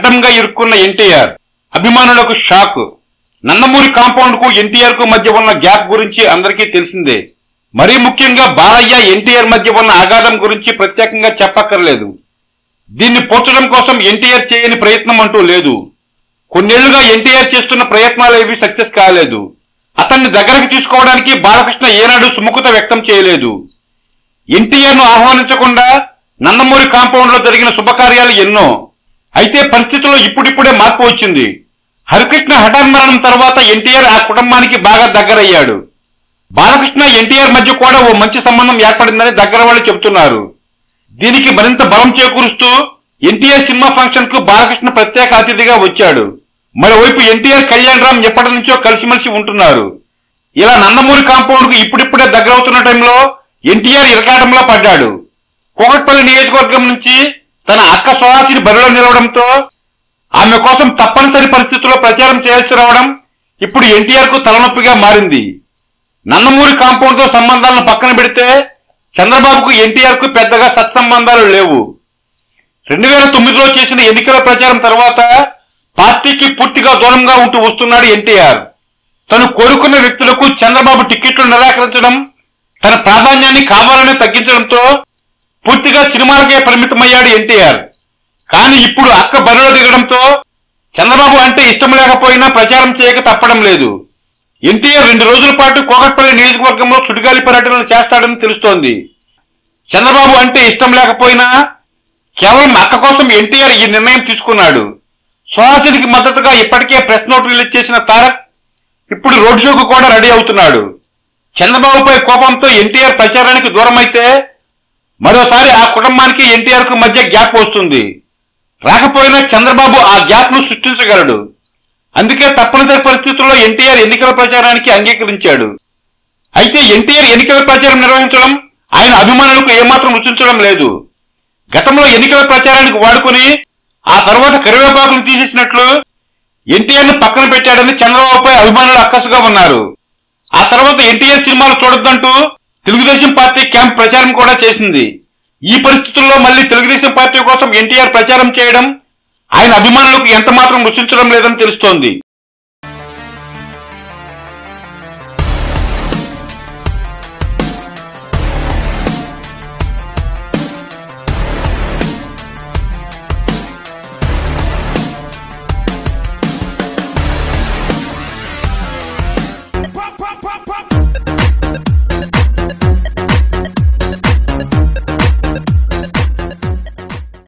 అగాధంగా ఇరుక్కున్న ఎన్టీఆర్ అభిమానులకు shock Nandamuri compound కు ఎన్టీఆర్ కు మధ్య ఉన్న గ్యాప్ గురించి అందరికీ తెలిసిందే మరీ ముఖ్యంగా బాలయ్య ఎన్టీఆర్ మధ్య ఉన్న అగాధం గురించి ప్రత్యేకంగా చెప్పక్కర్లేదు దీన్ని పోర్చడం కోసం ఎన్టీఆర్ చేయని ప్రయత్నం అంటూ లేదు కొన్నేళ్లుగా ఎన్టీఆర్ చేస్తున్న ప్రయత్నాలు ఏవి సక్సెస్ కాలేదు అతన్ని దగ్గరకు తీసుకోవడానికి బాలకృష్ణ ఏనాడు సుముఖత వ్యక్తం చేయలేదు ఎన్టీఆర్ ను ఆహ్వానించకుండా నందమూరి కాంపౌండ్ లో జరిగిన శుభకార్యాలు ఎన్నో అయితే పరిస్థితుల్లో ఇప్పుడిప్పుడే మార్పు వచ్చింది హరికృష్ణ హఠాన్మరణం తర్వాత ఎన్టీఆర్ ఆ కుటుంబానికి బాగా దగ్గరయ్యాడు బాలకృష్ణ ఎన్టీఆర్ మధ్య కూడా ఓ మంచి సంబంధం ఏర్పడిందని దగ్గర వాళ్ళు చెబుతున్నారు దీనికి మరింత బలం చేకూరుస్తూ ఎన్టీఆర్ సినిమా ఫంక్షన్ కు బాలకృష్ణ ప్రత్యేక అతిథిగా వచ్చాడు మరోవైపు ఎన్టీఆర్ కళ్యాణ్ రామ్ ఎప్పటి నుంచో కలిసిమెలిసి ఉంటున్నారు ఇలా నందమూరి కాంపౌండ్ కు ఇప్పుడిప్పుడే దగ్గరవుతున్న టైంలో ఎన్టీఆర్ ఇరకాటంలో పడ్డాడు కోకట్పల్లి నియోజకవర్గం నుంచి తన అక్క సుహాసిని బరిలో నిలవడంతో ఆమె కోసం తప్పనిసరి పరిస్థితుల్లో ప్రచారం చేయాల్సి రావడం ఇప్పుడు ఎన్టీఆర్ కు తలనొప్పిగా మారింది నందమూరి కాంపౌండ్ తో సంబంధాలను పక్కన పెడితే చంద్రబాబుకు ఎన్టీఆర్ కు పెద్దగా సత్సంబంధాలు లేవు రెండు వేల తొమ్మిదిలో చేసిన ఎన్నికల ప్రచారం తర్వాత పార్టీకి పూర్తిగా దూరంగా ఉంటూ వస్తున్నాడు ఎన్టీఆర్ తను కోరుకున్న వ్యక్తులకు చంద్రబాబు టికెట్లు నిరాకరించడం తన ప్రాధాన్యాన్ని కావాలనే తగ్గించడంతో పూర్తిగా సినిమాలకే పరిమితమయ్యాడు ఎన్టీఆర్ కానీ ఇప్పుడు అక్క బరిలో దిగడంతో చంద్రబాబు అంటే ఇష్టం లేకపోయినా ప్రచారం చేయక తప్పడం లేదు ఎన్టీఆర్ రెండు రోజుల పాటు కోకట్పల్లి నియోజకవర్గంలో సుడిగాలి పర్యటనలు చేస్తాడని తెలుస్తోంది చంద్రబాబు అంటే ఇష్టం లేకపోయినా కేవలం అక్క కోసం ఎన్టీఆర్ ఈ నిర్ణయం తీసుకున్నాడు సుహాసినికి మద్దతుగా ఇప్పటికే ప్రెస్ నోట్ రిలీజ్ చేసిన తారక్ ఇప్పుడు రోడ్ షోకు కూడా రెడీ అవుతున్నాడు చంద్రబాబుపై కోపంతో ఎన్టీఆర్ ప్రచారానికి దూరమైతే మరోసారి ఆ కుటుంబానికి ఎన్టీఆర్ కు మధ్య గ్యాప్ వస్తుంది రాకపోయినా చంద్రబాబు ఆ గ్యాప్ ను సృష్టించగలడు అందుకే తప్పనిసరి పరిస్థితుల్లో ఎన్టీఆర్ ఎన్నికల ప్రచారానికి అంగీకరించాడు అయితే ఎన్టీఆర్ ఎన్నికల ప్రచారం నిర్వహించడం ఆయన అభిమానులకు ఏమాత్రం రుచించడం లేదు గతంలో ఎన్నికల ప్రచారానికి వాడుకుని ఆ తర్వాత కరివేపాకును తీసేసినట్లు ఎన్టీఆర్ ను పక్కన పెట్టాడని చంద్రబాబుపై అభిమానులు అక్కసుగా ఉన్నారు ఆ తర్వాత ఎన్టీఆర్ సినిమాలు చూడొద్దంటూ తెలుగుదేశం పార్టీ క్యాంప్ ప్రచారం కూడా చేసింది ఈ పరిస్థితుల్లో మళ్ళీ తెలుగుదేశం పార్టీ కోసం ఎన్టీఆర్ ప్రచారం చేయడం ఆయన అభిమానులకు ఎంత మాత్రం రుచించడం లేదని తెలుస్తోంది